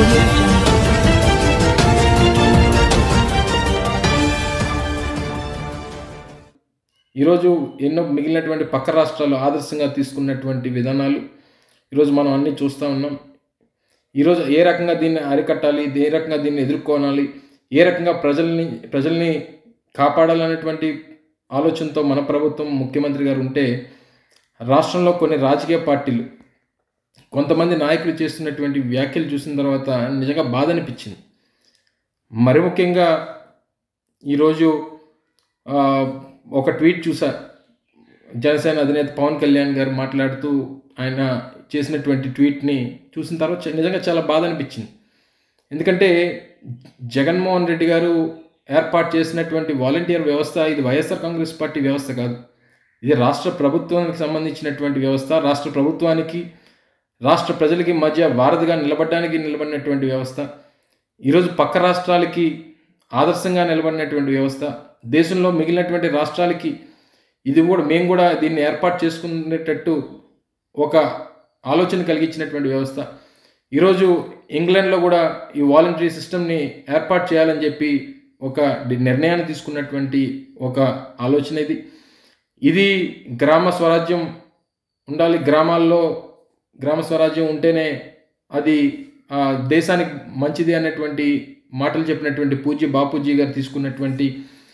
audio jungle. ఈరోజు ఎన్నో మిగిలినటువంటి పక్క రాష్ట్రాలు ఆదర్శంగా తీసుకున్నటువంటి విధానాలు ఈరోజు మనం అన్నీ చూస్తూ ఉన్నాం ఈరోజు ఏ రకంగా దీన్ని అరికట్టాలి ఏ రకంగా దీన్ని ఎదుర్కోనాలి ఏ రకంగా ప్రజల్ని ప్రజల్ని కాపాడాలనేటువంటి ఆలోచనతో మన ప్రభుత్వం ముఖ్యమంత్రి గారు ఉంటే రాష్ట్రంలో కొన్ని రాజకీయ పార్టీలు కొంతమంది నాయకులు చేస్తున్నటువంటి వ్యాఖ్యలు చూసిన తర్వాత నిజంగా బాధ అనిపించింది మరి ముఖ్యంగా ఈరోజు ఆ, ఒక ట్వీట్ చూసా జనసేన అధినేత పవన్ కళ్యాణ్ గారు మాట్లాడుతూ ఆయన చేసినటువంటి ట్వీట్ని చూసిన తర్వాత చ- నిజంగా చాలా బాధ అనిపించింది ఎందుకంటే జగన్మోహన్ రెడ్డి గారు ఏర్పాటు చేసినటువంటి వాలంటీర్ వ్యవస్థ ఇది వైఎస్ఆర్ కాంగ్రెస్ పార్టీ వ్యవస్థ కాదు ఇది రాష్ట్ర ప్రభుత్వానికి సంబంధించినటువంటి వ్యవస్థ రాష్ట్ర ప్రభుత్వానికి రాష్ట్ర ప్రజలకి మధ్య వారధిగా నిలబడడానికి నిలబడినటువంటి వ్యవస్థ ఈరోజు పక్క రాష్ట్రాలకి ఆదర్శంగా నిలబడినటువంటి వ్యవస్థ దేశంలో మిగిలినటువంటి రాష్ట్రాలకి ఇది కూడా మేము కూడా దీన్ని ఏర్పాటు చేసుకునేటట్టు ఒక ఆలోచన కలిగించినటువంటి వ్యవస్థ ఈరోజు ఇంగ్లాండ్లో కూడా ఈ వాలంటరీ సిస్టమ్ని ఏర్పాటు చేయాలని చెప్పి ఒక డి- నిర్ణయాన్ని తీసుకున్నటువంటి ఒక ఆలోచన ఇది ఇది గ్రామ స్వరాజ్యం ఉండాలి గ్రామాల్లో గ్రామ స్వరాజ్యం ఉంటేనే అది ఆ, దేశానికి మంచిది అనేటువంటి మాటలు చెప్పినటువంటి పూజ్య బాపూజీ గారు తీసుకున్నటువంటి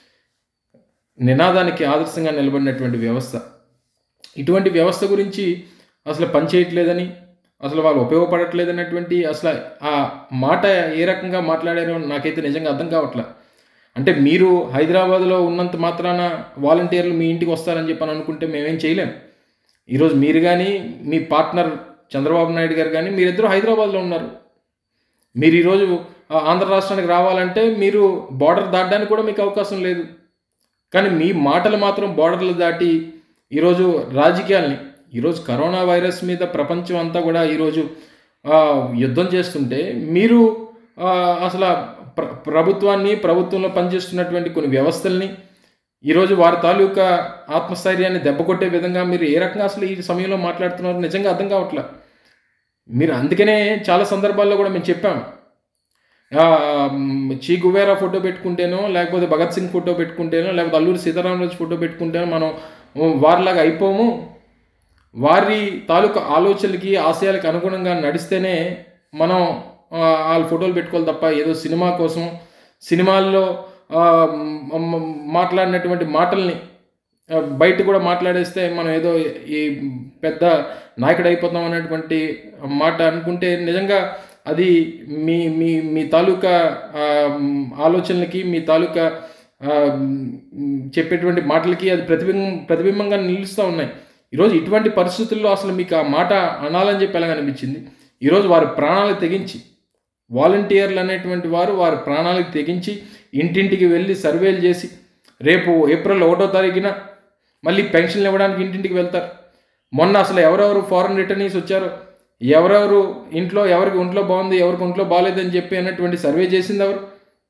నినాదానికి ఆదర్శంగా నిలబడినటువంటి వ్యవస్థ ఇటువంటి వ్యవస్థ గురించి అసలు పనిచేయట్లేదని అసలు వాళ్ళు ఉపయోగపడట్లేదన్నటువంటి అసలు ఆ మాట ఏ రకంగా మాట్లాడారో నాకైతే నిజంగా అర్థం కావట్లే అంటే మీరు హైదరాబాద్లో ఉన్నంత మాత్రాన వాలంటీర్లు మీ ఇంటికి వస్తారని చెప్పని అనుకుంటే మేమేం చేయలేం ఈరోజు మీరు కానీ మీ పార్ట్నర్ చంద్రబాబు నాయుడు గారు కానీ మీరిద్దరూ హైదరాబాద్లో ఉన్నారు మీరు ఈరోజు ఆ, ఆంధ్ర రాష్ట్రానికి రావాలంటే మీరు బార్డర్ దాటడానికి కూడా మీకు అవకాశం లేదు కానీ మీ మాటలు మాత్రం బార్డర్లు దాటి ఈరోజు రాజకీయాల్ని ఈరోజు కరోనా వైరస్ మీద ప్రపంచం అంతా కూడా ఈరోజు ఆ, యుద్ధం చేస్తుంటే మీరు ఆ, అసలు ఆ ప్ర ప్రభుత్వాన్ని ప్రభుత్వంలో పనిచేస్తున్నటువంటి కొన్ని వ్యవస్థల్ని ఈరోజు వారి తాలూకా ఆత్మస్థైర్యాన్ని దెబ్బకొట్టే విధంగా మీరు ఏ రకంగా అసలు ఈ సమయంలో మాట్లాడుతున్నారో నిజంగా అర్థం కావట్లే మీరు అందుకనే చాలా సందర్భాల్లో కూడా మేము చెప్పాం ఆ, మ్, చీ గువేరా ఫోటో పెట్టుకుంటేనో లేకపోతే భగత్ సింగ్ ఫోటో పెట్టుకుంటేనో లేకపోతే అల్లూరి సీతారామరాజు ఫోటో పెట్టుకుంటేనో మనం ఉ, వారిలాగా అయిపోము వారి తాలూకా ఆలోచనలకి ఆశయాలకి అనుగుణంగా నడిస్తేనే మనం ఆ, వాళ్ళ ఫోటోలు పెట్టుకోవాలి తప్ప ఏదో సినిమా కోసం సినిమాల్లో ఆ, మ్, మ్, మాట్లాడినటువంటి మాటల్ని ఆ, బయట కూడా మాట్లాడేస్తే మనం ఏదో ఈ పెద్ద నాయకుడు అయిపోతాం అనేటువంటి మాట అనుకుంటే నిజంగా అది మీ మీ మీ తాలూకా ఆ, మ్, ఆలోచనలకి మీ తాలూకా ఆ, మ్, చెప్పేటువంటి మాటలకి అది ప్రతిబింబం ప్రతిబింబంగా నిలుస్తూ ఉన్నాయి ఈరోజు ఇటువంటి పరిస్థితుల్లో అసలు మీకు ఆ మాట అనాలని చెప్పి ఎలాగ అనిపించింది ఈరోజు వారి ప్రాణాలు తెగించి వాలంటీర్లు అనేటువంటి వారు వారి ప్రాణాలకు తెగించి ఇంటింటికి వెళ్ళి సర్వేలు చేసి రేపు ఏప్రిల్ ఒకటో తారీఖున మళ్ళీ పెన్షన్లు ఇవ్వడానికి ఇంటింటికి వెళ్తారు మొన్న అసలు ఎవరెవరు ఫారెన్ రిటర్నీస్ వచ్చారు ఎవరెవరు ఇంట్లో ఎవరికి ఒంట్లో బాగుంది ఎవరికి ఒంట్లో బాగాలేదని చెప్పి అన్నటువంటి సర్వే చేసింది ఎవరు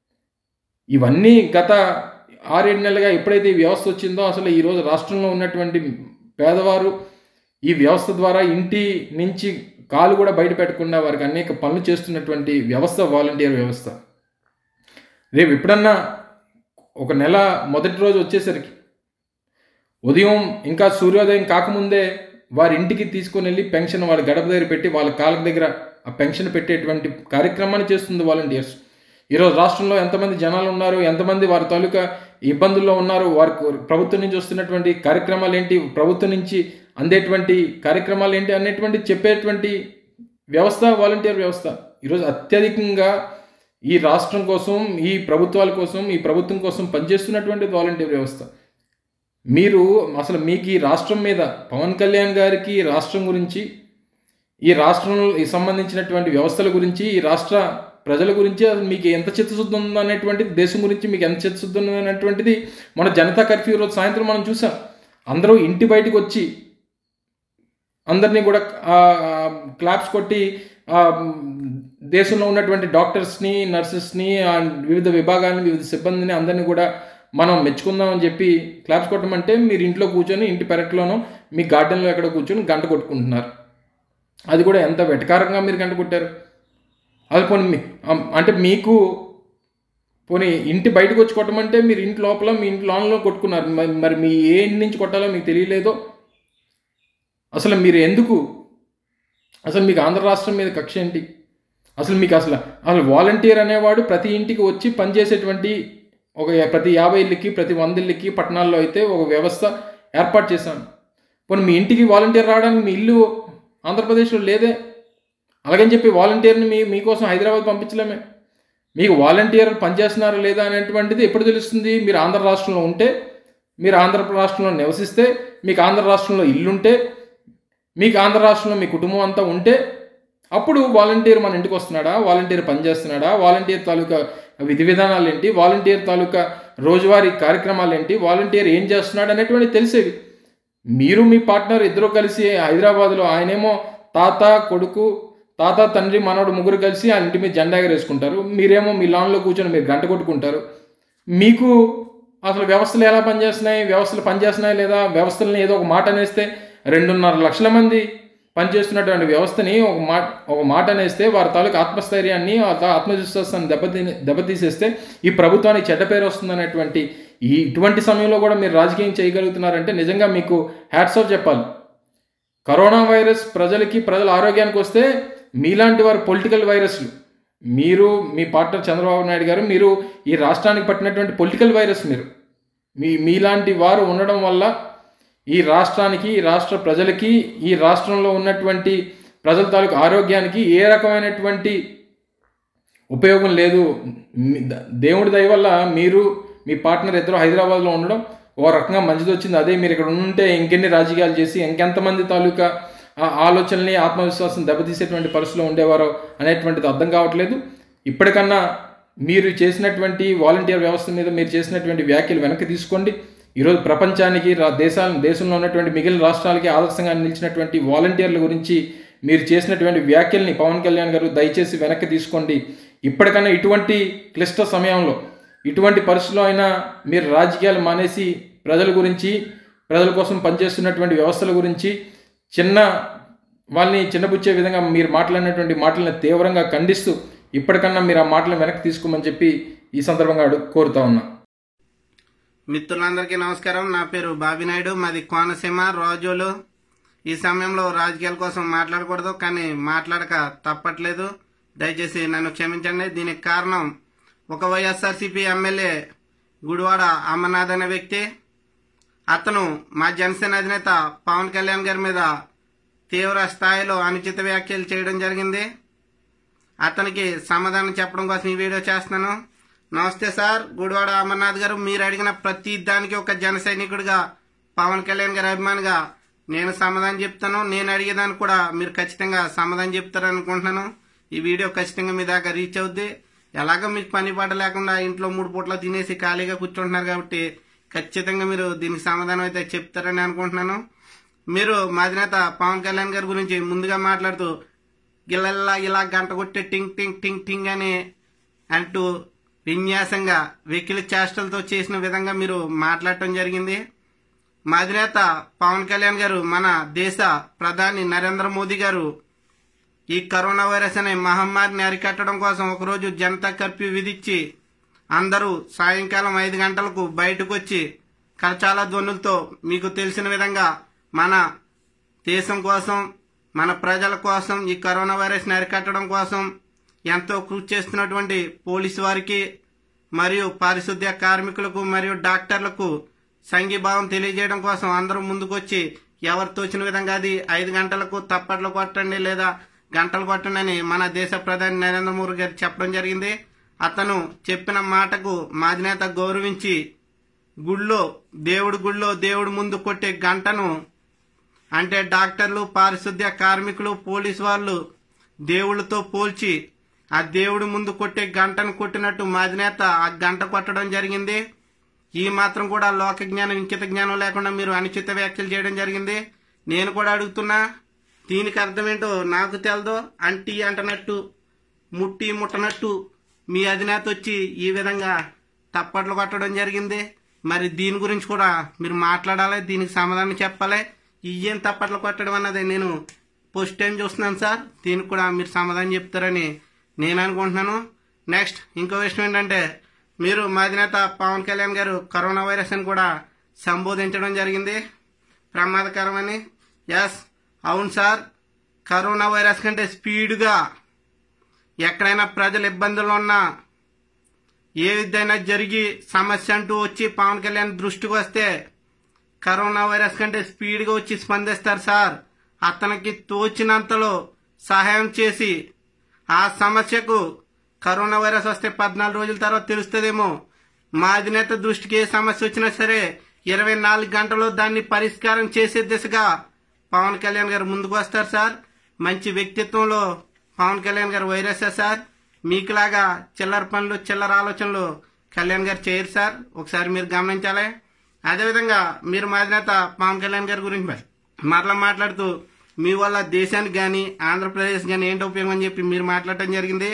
ఇవన్నీ గత ఆరేడు నెలలుగా ఎప్పుడైతే ఈ వ్యవస్థ వచ్చిందో అసలు ఈరోజు రాష్ట్రంలో ఉన్నటువంటి పేదవారు ఈ వ్యవస్థ ద్వారా ఇంటి నుంచి కాలు కూడా బయట పెట్టకుండా వారికి అనేక పనులు చేస్తున్నటువంటి వ్యవస్థ వాలంటీర్ వ్యవస్థ రేపు ఎప్పుడన్నా ఒక నెల మొదటి రోజు వచ్చేసరికి ఉదయం ఇంకా సూర్యోదయం కాకముందే వారి ఇంటికి తీసుకొని వెళ్ళి పెన్షన్ వాళ్ళ గడప దగ్గర పెట్టి వాళ్ళ కాళ్ళ దగ్గర ఆ పెన్షన్ పెట్టేటువంటి కార్యక్రమాన్ని చేస్తుంది వాలంటీర్స్ ఈరోజు రాష్ట్రంలో ఎంతమంది జనాలు ఉన్నారు ఎంతమంది వారి తాలూకా ఇబ్బందుల్లో ఉన్నారు వారికి ప్రభుత్వం నుంచి వస్తున్నటువంటి కార్యక్రమాలు ఏంటి ప్రభుత్వం నుంచి అందేటువంటి కార్యక్రమాలు ఏంటి అనేటువంటి చెప్పేటువంటి వ్యవస్థ వాలంటీర్ వ్యవస్థ ఈరోజు అత్యధికంగా ఈ రాష్ట్రం కోసం ఈ ప్రభుత్వాల కోసం ఈ ప్రభుత్వం కోసం పనిచేస్తున్నటువంటి వాలంటీర్ వ్యవస్థ మీరు అసలు మీకు ఈ రాష్ట్రం మీద పవన్ కళ్యాణ్ గారికి ఈ రాష్ట్రం గురించి ఈ రాష్ట్రంలో ఈ సంబంధించినటువంటి వ్యవస్థల గురించి ఈ రాష్ట్ర ప్రజల గురించి అసలు మీకు ఎంత చిత్తశుద్ధి ఉందో అనేటువంటిది దేశం గురించి మీకు ఎంత చిత్తశుద్ధి ఉందో అనేటువంటిది మన జనతా కర్ఫ్యూ రోజు సాయంత్రం మనం చూసాం అందరూ ఇంటి బయటకు వచ్చి అందరినీ కూడా క్లాప్స్ కొట్టి ఆ, దేశంలో ఉన్నటువంటి డాక్టర్స్ని నర్సెస్ని ఆ వివిధ విభాగాలను వివిధ సిబ్బందిని అందరినీ కూడా మనం మెచ్చుకుందామని చెప్పి క్లాప్స్ కొట్టమంటే మీరు ఇంట్లో కూర్చొని ఇంటి పెరట్లోనో మీ గార్డెన్లో ఎక్కడ కూర్చొని గంట కొట్టుకుంటున్నారు అది కూడా ఎంత వెటకారంగా మీరు గంట కొట్టారు అది పోనీ మీ- అం- అంటే మీకు పోనీ ఇంటి బయటకు వచ్చి కొట్టమంటే మీరు ఇంటి లోపల మీ ఇంటి లోన్లో కొట్టుకున్నారు మరి మరి మీ ఏ ఇంటి నుంచి కొట్టాలో మీకు తెలియలేదో అసలు మీరు ఎందుకు అసలు మీకు ఆంధ్ర రాష్ట్రం మీద కక్ష ఏంటి అసలు మీకు అసలు అసలు వాలంటీర్ అనేవాడు ప్రతి ఇంటికి వచ్చి పనిచేసేటువంటి ఒక యా- ప్రతి యాభై ఇళ్ళకి ప్రతి వంద ఇళ్ళకి పట్టణాల్లో అయితే ఒక వ్యవస్థ ఏర్పాటు చేశాను పోనీ మీ ఇంటికి వాలంటీర్ రావడానికి మీ ఇల్లు ఆంధ్రప్రదేశ్లో లేదే అలాగని చెప్పి వాలంటీర్ని మీ మీకోసం హైదరాబాద్ పంపించలేమే మీకు వాలంటీర్ పనిచేస్తున్నారా లేదా అనేటువంటిది ఎప్పుడు తెలుస్తుంది మీరు ఆంధ్ర రాష్ట్రంలో ఉంటే మీరు ఆంధ్ర రాష్ట్రంలో నివసిస్తే మీకు ఆంధ్ర రాష్ట్రంలో ఇల్లుంటే మీకు ఆంధ్ర రాష్ట్రంలో మీ కుటుంబం అంతా ఉంటే అప్పుడు వాలంటీర్ మన ఇంటికి వస్తున్నాడా వాలంటీర్ పనిచేస్తున్నాడా వాలంటీర్ తాలూకా విధి విధానాలు ఏంటి వాలంటీర్ తాలూకా రోజువారీ కార్యక్రమాలు ఏంటి వాలంటీర్ ఏం చేస్తున్నాడు అనేటువంటి తెలిసేవి మీరు మీ పార్ట్నర్ ఇద్దరు కలిసి హైదరాబాద్లో ఆయనేమో తాత కొడుకు తాత తండ్రి మనవడు ముగ్గురు కలిసి ఆ ఇంటి మీద జెండా ఎగరేసుకుంటారు మీరేమో మీ లాన్లో కూర్చొని మీరు గంట కొట్టుకుంటారు మీకు అసలు వ్యవస్థలు ఎలా పనిచేస్తున్నాయి వ్యవస్థలు పనిచేస్తున్నాయి లేదా వ్యవస్థలని ఏదో ఒక మాట అనేస్తే రెండున్నర లక్షల మంది పనిచేస్తున్నటువంటి వ్యవస్థని ఒక మాట ఒక మాట అనేస్తే వారి తాలూకు ఆత్మస్థైర్యాన్ని ఆ తా- ఆత్మవిశ్వాసాన్ని దెబ్బతీ దెబ్బతీసేస్తే ఈ ప్రభుత్వానికి చెడ్డ పేరు వస్తుందనేటువంటి ఈ ఇటువంటి సమయంలో కూడా మీరు రాజకీయం చేయగలుగుతున్నారంటే నిజంగా మీకు హ్యాట్స్ ఆఫ్ చెప్పాలి కరోనా వైరస్ ప్రజలకి ప్రజల ఆరోగ్యానికి వస్తే మీలాంటి వారు పొలిటికల్ వైరస్లు మీరు మీ పార్ట్నర్ చంద్రబాబు నాయుడు గారు మీరు ఈ రాష్ట్రానికి పట్టినటువంటి పొలిటికల్ వైరస్ మీరు మీ మీలాంటి వారు ఉండడం వల్ల ఈ రాష్ట్రానికి ఈ రాష్ట్ర ప్రజలకి ఈ రాష్ట్రంలో ఉన్నటువంటి ప్రజల తాలూకు ఆరోగ్యానికి ఏ రకమైనటువంటి ఉపయోగం లేదు మీ- ద- దేవుడి దయ వల్ల మీరు మీ పార్ట్నర్ ఇద్దరు హైదరాబాద్లో ఉండడం ఓ రకంగా మంచిది వచ్చింది అదే మీరు ఇక్కడ ఉంటే ఇంకెన్ని రాజకీయాలు చేసి ఇంకెంతమంది తాలూకా ఆ ఆలోచనని ఆత్మవిశ్వాసం దెబ్బతీసేటువంటి పరిస్థితిలో ఉండేవారో అనేటువంటిది అర్థం కావట్లేదు ఇప్పటికన్నా మీరు చేసినటువంటి వాలంటీర్ వ్యవస్థ మీద మీరు చేసినటువంటి వ్యాఖ్యలు వెనక్కి తీసుకోండి ఈరోజు ప్రపంచానికి రా దేశాల దేశంలో ఉన్నటువంటి మిగిలిన రాష్ట్రాలకి ఆదర్శంగా నిలిచినటువంటి వాలంటీర్ల గురించి మీరు చేసినటువంటి వ్యాఖ్యల్ని పవన్ కళ్యాణ్ గారు దయచేసి వెనక్కి తీసుకోండి ఇప్పటికన్నా ఇటువంటి క్లిష్ట సమయంలో ఇటువంటి పరిస్థితుల్లో అయినా మీరు రాజకీయాలు మానేసి ప్రజల గురించి ప్రజల కోసం పనిచేస్తున్నటువంటి వ్యవస్థల గురించి చిన్న వాళ్ళని చిన్నబుచ్చే విధంగా మీరు మాట్లాడినటువంటి మాటలను తీవ్రంగా ఖండిస్తూ ఇప్పటికన్నా మీరు ఆ మాటలను వెనక్కి తీసుకోమని చెప్పి ఈ సందర్భంగా అడుగు కోరుతా ఉన్నా మిత్రులందరికీ నమస్కారం నా పేరు బాబినాయుడు మాది కోనసీమ రోజులు ఈ సమయంలో రాజకీయాల కోసం మాట్లాడకూడదు కానీ మాట్లాడక తప్పట్లేదు దయచేసి నన్ను క్షమించండి దీనికి కారణం ఒక వైఎస్ఆర్సీపీ ఎమ్మెల్యే గుడివాడ అమర్నాథ్ అనే వ్యక్తి అతను మా జనసేన అధినేత పవన్ కళ్యాణ్ గారి మీద తీవ్ర స్థాయిలో అనుచిత వ్యాఖ్యలు చేయడం జరిగింది అతనికి సమాధానం చెప్పడం కోసం ఈ వీడియో చేస్తున్నాను నమస్తే సార్ గుడివాడ అమర్నాథ్ గారు మీరు అడిగిన ప్రతి దానికి ఒక జన సైనికుడిగా పవన్ కళ్యాణ్ గారి అభిమానిగా నేను సమాధానం చెప్తాను నేను అడిగేదానికి కూడా మీరు ఖచ్చితంగా సమాధానం చెప్తారని అనుకుంటున్నాను ఈ వీడియో ఖచ్చితంగా మీ దాకా రీచ్ అవుద్ది ఎలాగో మీకు పని పాట లేకుండా ఇంట్లో మూడు పూట్ల తినేసి ఖాళీగా కూర్చుంటున్నారు కాబట్టి ఖచ్చితంగా మీరు దీనికి సమాధానం అయితే చెప్తారని అనుకుంటున్నాను మీరు మా అధినేత పవన్ కళ్యాణ్ గారి గురించి ముందుగా మాట్లాడుతూ గిల్లల్లా ఇలా గంట కొట్టే టింగ్ టింగ్ టింగ్ టింగ్ అని అంటూ విన్యాసంగా వెకిలి చేష్టలతో చేసిన విధంగా మీరు మాట్లాడటం జరిగింది మా అధినేత పవన్ కళ్యాణ్ గారు మన దేశ ప్రధాని నరేంద్ర మోదీ గారు ఈ కరోనా వైరస్ అనే మహమ్మారిని అరికట్టడం కోసం ఒకరోజు జనతా కర్ఫ్యూ విధించి అందరూ సాయంకాలం ఐదు గంటలకు బయటకు వచ్చి కరచాల ధ్వనులతో మీకు తెలిసిన విధంగా మన దేశం కోసం మన ప్రజల కోసం ఈ కరోనా వైరస్ని అరికట్టడం కోసం ఎంతో కృషి చేస్తున్నటువంటి పోలీసు వారికి మరియు పారిశుద్ధ్య కార్మికులకు మరియు డాక్టర్లకు సంఘీభావం తెలియజేయడం కోసం అందరూ ముందుకొచ్చి ఎవరు తోచిన విధంగా అది ఐదు గంటలకు తప్పట్లు కొట్టండి లేదా గంటలు కొట్టండి అని మన దేశ ప్రధాని నరేంద్ర మోదీ గారు చెప్పడం జరిగింది అతను చెప్పిన మాటకు మాదినేత గౌరవించి గుళ్ళో దేవుడి గుళ్ళో దేవుడి ముందు కొట్టే గంటను అంటే డాక్టర్లు పారిశుద్ధ్య కార్మికులు పోలీసు వాళ్ళు దేవుళ్ళతో పోల్చి ఆ దేవుడి ముందు కొట్టే గంటను కొట్టినట్టు మాదినేత ఆ గంట కొట్టడం జరిగింది ఈ మాత్రం కూడా లోక జ్ఞానం ఇంకిత జ్ఞానం లేకుండా మీరు అనుచిత వ్యాఖ్యలు చేయడం జరిగింది నేను కూడా అడుగుతున్నా దీనికి అర్థమేంటో నాకు తెలదు అంటీ అంటనట్టు ముట్టి ముట్టనట్టు మీ అధినేత వచ్చి ఈ విధంగా తప్పట్లు కొట్టడం జరిగింది మరి దీని గురించి కూడా మీరు మాట్లాడాలి దీనికి సమాధానం చెప్పాలి ఇయ్యేం తప్పట్లు కొట్టడం అన్నది నేను ఫస్ట్ టైం చూస్తున్నాను సార్ దీనికి కూడా మీరు సమాధానం చెప్తారని నేను అనుకుంటున్నాను నెక్స్ట్ ఇంకో విషయం ఏంటంటే మీరు మా అధినేత పవన్ కళ్యాణ్ గారు కరోనా వైరస్ అని కూడా సంబోధించడం జరిగింది ప్రమాదకరమని ఎస్ అవును సార్ కరోనా వైరస్ కంటే స్పీడ్గా ఎక్కడైనా ప్రజలు ఇబ్బందులు ఉన్నా ఏదైనా జరిగి సమస్య అంటూ వచ్చి పవన్ కళ్యాణ్ దృష్టికి వస్తే కరోనా వైరస్ కంటే స్పీడ్గా వచ్చి స్పందిస్తారు సార్ అతనికి తోచినంతలో సహాయం చేసి ఆ సమస్యకు కరోనా వైరస్ వస్తే పద్నాలుగు రోజుల తర్వాత తెలుస్తుందేమో మా అధినేత దృష్టికి ఏ సమస్య వచ్చినా సరే ఇరవై నాలుగు గంటల్లో దాన్ని పరిష్కారం చేసే దిశగా పవన్ కళ్యాణ్ గారు ముందుకు వస్తారు సార్ మంచి వ్యక్తిత్వంలో పవన్ కళ్యాణ్ గారు వైరసే సార్ మీకులాగా చిల్లర పనులు చిల్లర ఆలోచనలు కళ్యాణ్ గారు చేయరు సార్ ఒకసారి మీరు గమనించాలి అదేవిధంగా మీరు మా అధినేత పవన్ కళ్యాణ్ గారి గురించి మరలా మాట్లాడుతూ మీ వల్ల దేశానికి కానీ ఆంధ్రప్రదేశ్ కానీ ఏంటి ఉపయోగం అని చెప్పి మీరు మాట్లాడటం జరిగింది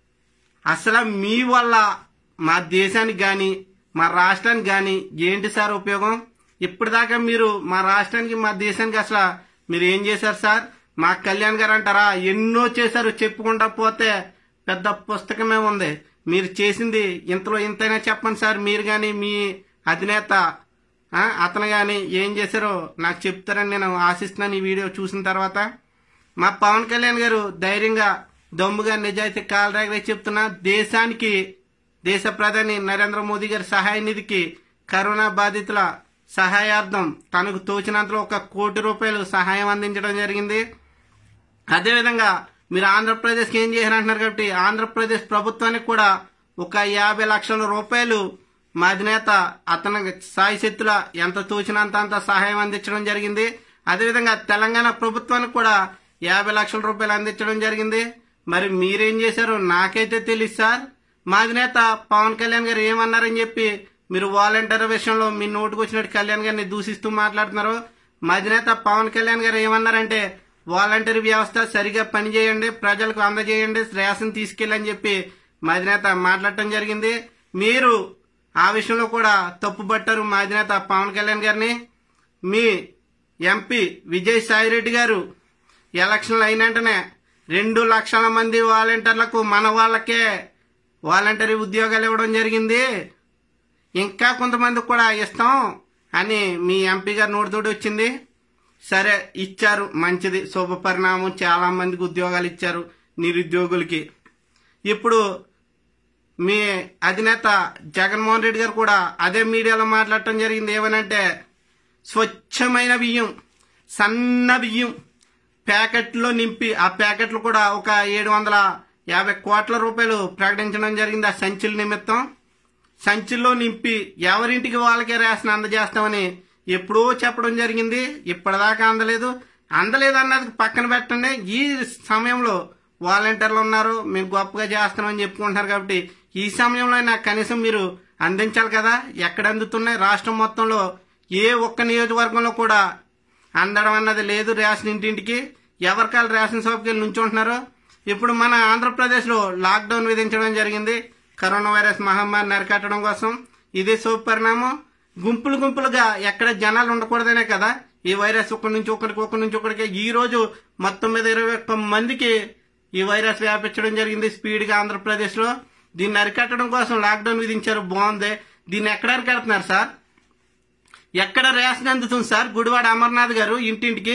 అసలు మీ వల్ల మా దేశానికి కానీ మా రాష్ట్రానికి కానీ ఏంటి సార్ ఉపయోగం ఇప్పటిదాకా మీరు మా రాష్ట్రానికి మా దేశానికి అసలు మీరు ఏం చేశారు సార్ మా కళ్యాణ్ గారు అంటారా ఎన్నో చేశారు చెప్పుకుంటా పోతే పెద్ద పుస్తకమే ఉంది మీరు చేసింది ఇంతలో ఇంతైనా చెప్పండి సార్ మీరు కానీ మీ అధినేత ఆ, అతను కానీ ఏం చేశారో నాకు చెప్తారని నేను ఆశిస్తున్నాను ఈ వీడియో చూసిన తర్వాత మా పవన్ కళ్యాణ్ గారు ధైర్యంగా దమ్ముగా నిజాయితీ కాలరాగరే చెప్తున్నా దేశానికి దేశ ప్రధాని నరేంద్ర మోదీ గారి సహాయ నిధికి కరోనా బాధితుల సహాయార్థం తనకు తోచినంతలో ఒక కోటి రూపాయలు సహాయం అందించడం జరిగింది అదేవిధంగా మీరు ఆంధ్రప్రదేశ్కి ఏం చేశారంటున్నారు కాబట్టి ఆంధ్రప్రదేశ్ ప్రభుత్వానికి కూడా ఒక యాభై లక్షల రూపాయలు మా అధినేత అతని సాయి శక్తుల ఎంత తోచినంత అంత సహాయం అందించడం జరిగింది అదేవిధంగా తెలంగాణ ప్రభుత్వానికి కూడా యాభై లక్షల రూపాయలు అందించడం జరిగింది మరి మీరేం చేశారు నాకైతే తెలియదు సార్ మా అధినేత పవన్ కళ్యాణ్ గారు ఏమన్నారని చెప్పి మీరు వాలంటీర్ విషయంలో మీ నోటుకు వచ్చినట్టు కళ్యాణ్ గారిని దూషిస్తూ మాట్లాడుతున్నారు మా అధినేత పవన్ కళ్యాణ్ గారు ఏమన్నారంటే వాలంటీర్ వ్యవస్థ సరిగా పనిచేయండి ప్రజలకు అందజేయండి రేషన్ తీసుకెళ్ళని చెప్పి మా అధినేత మాట్లాడటం జరిగింది మీరు ఆ విషయంలో కూడా తప్పుపట్టారు మా అధినేత పవన్ కళ్యాణ్ గారిని మీ ఎంపీ విజయ్ సాయిరెడ్డి గారు ఎలక్షన్లు అయిన వెంటనే రెండు లక్షల మంది వాలంటీర్లకు మన వాళ్ళకే వాలంటరీ ఉద్యోగాలు ఇవ్వడం జరిగింది ఇంకా కొంతమందికి కూడా ఇస్తాం అని మీ ఎంపీ గారు నోటితోటి వచ్చింది సరే ఇచ్చారు మంచిది శుభ పరిణామం చాలా మందికి ఉద్యోగాలు ఇచ్చారు నిరుద్యోగులకి ఇప్పుడు మీ అధినేత జగన్మోహన్ రెడ్డి గారు కూడా అదే మీడియాలో మాట్లాడటం జరిగింది ఏమనంటే స్వచ్ఛమైన బియ్యం సన్న బియ్యం ప్యాకెట్లో నింపి ఆ ప్యాకెట్లు కూడా ఒక ఏడు వందల యాభై కోట్ల రూపాయలు ప్రకటించడం జరిగింది ఆ సంచుల నిమిత్తం సంచుల్లో నింపి ఎవరింటికి వాళ్ళకే రేషన్ అందజేస్తామని ఎప్పుడో చెప్పడం జరిగింది ఇప్పటిదాకా అందలేదు అందలేదు అన్నది పక్కన పెట్టండి ఈ సమయంలో వాలంటీర్లు ఉన్నారు మేము గొప్పగా చేస్తున్నాం అని చెప్పుకుంటున్నారు కాబట్టి ఈ సమయంలో నాకు కనీసం మీరు అందించాలి కదా ఎక్కడ అందుతున్నాయి రాష్ట్రం మొత్తంలో ఏ ఒక్క నియోజకవర్గంలో కూడా అందడం అన్నది లేదు రేషన్ ఇంటింటికి ఎవరికాలు రేషన్ షాప్కి వెళ్ళి నుంచుంటున్నారు ఇప్పుడు మన ఆంధ్రప్రదేశ్లో లాక్డౌన్ విధించడం జరిగింది కరోనా వైరస్ మహమ్మారిని అరికట్టడం కోసం ఇది శుభ పరిణామం గుంపులు గుంపులుగా ఎక్కడ జనాలు ఉండకూడదనే కదా ఈ వైరస్ ఒకరి నుంచి ఒకరికి ఒకరి నుంచి ఒకరికి ఈ రోజు మొత్తం మీద ఇరవై ఒక్క మందికి ఈ వైరస్ వ్యాపించడం జరిగింది స్పీడ్ గా ఆంధ్రప్రదేశ్ లో దీన్ని అరికట్టడం కోసం లాక్డౌన్ విధించారు బాగుంది దీన్ని ఎక్కడ అరికడుతున్నారు సార్ ఎక్కడ రేషన్ అందుతుంది సార్ గుడివాడ అమర్నాథ్ గారు ఇంటింటికి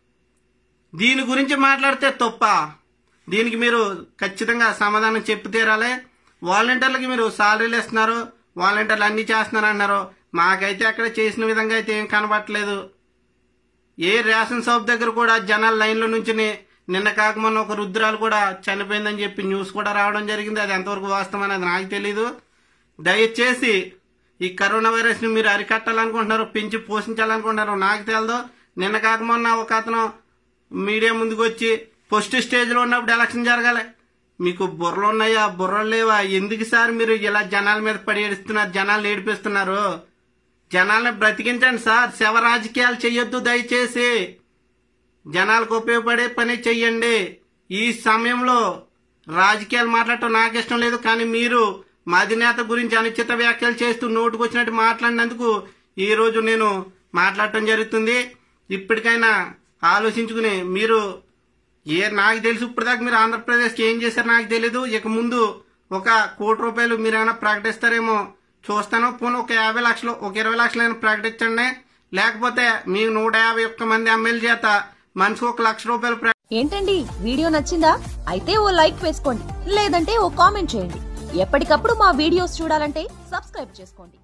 దీని గురించి మాట్లాడితే తప్ప దీనికి మీరు ఖచ్చితంగా సమాధానం చెప్పి తీరాలి వాలంటీర్లకి మీరు సాలరీలు ఇస్తున్నారు వాలంటీర్లు అన్ని చేస్తున్నారు అన్నారు మాకైతే అక్కడ చేసిన విధంగా అయితే ఏం కనబట్టలేదు ఏ రేషన్ షాప్ దగ్గర కూడా జనాలు లైన్లో నుంచి నిన్న కాకమొన్న ఒక రుద్రాలు కూడా చనిపోయిందని చెప్పి న్యూస్ కూడా రావడం జరిగింది అది ఎంతవరకు వాస్తవం అనేది నాకు తెలీదు దయచేసి ఈ కరోనా వైరస్ ని మీరు అరికట్టాలనుకుంటున్నారు పెంచి పోషించాలనుకుంటున్నారు నాకు తెలదు నిన్న కాకమొన్న ఒక అతను మీడియా ముందుకు వచ్చి ఫస్ట్ స్టేజ్ లో ఉన్నప్పుడు ఎలక్షన్ జరగాలి మీకు బుర్రలు ఉన్నాయా బుర్రలు లేవా ఎందుకు సార్ మీరు ఇలా జనాల మీద పడి ఏడుస్తున్నారు జనాలు ఏడిపిస్తున్నారు జనాల్ని బ్రతికించండి సార్ శవ రాజకీయాలు చెయ్యొద్దు దయచేసి జనాలకు ఉపయోగపడే పని చెయ్యండి ఈ సమయంలో రాజకీయాలు మాట్లాడటం నాకు ఇష్టం లేదు కానీ మీరు మా అధినేత గురించి అనుచిత వ్యాఖ్యలు చేస్తూ నోటుకు వచ్చినట్టు మాట్లాడినందుకు ఈ రోజు నేను మాట్లాడటం జరుగుతుంది ఇప్పటికైనా ఆలోచించుకుని మీరు ఏ నాకు తెలుసు ఇప్పటిదాకా మీరు ఆంధ్రప్రదేశ్కి ఏం చేశారు నాకు తెలీదు ఇక ముందు ఒక కోటి రూపాయలు మీరు ఏమైనా ప్రకటిస్తారేమో చూస్తాను పోనీ ఒక యాభై లక్షలు ఒక ఇరవై లక్షలైనా ప్రకటించండి లేకపోతే మీ నూట యాభై ఒక్క మంది ఎమ్మెల్యే చేత మనిషికి ఒక లక్ష రూపాయలు ప్ర- ఏంటండి వీడియో నచ్చిందా అయితే ఓ లైక్ వేసుకోండి లేదంటే ఓ కామెంట్ చేయండి ఎప్పటికప్పుడు మా వీడియోస్ చూడాలంటే సబ్స్క్రైబ్ చేసుకోండి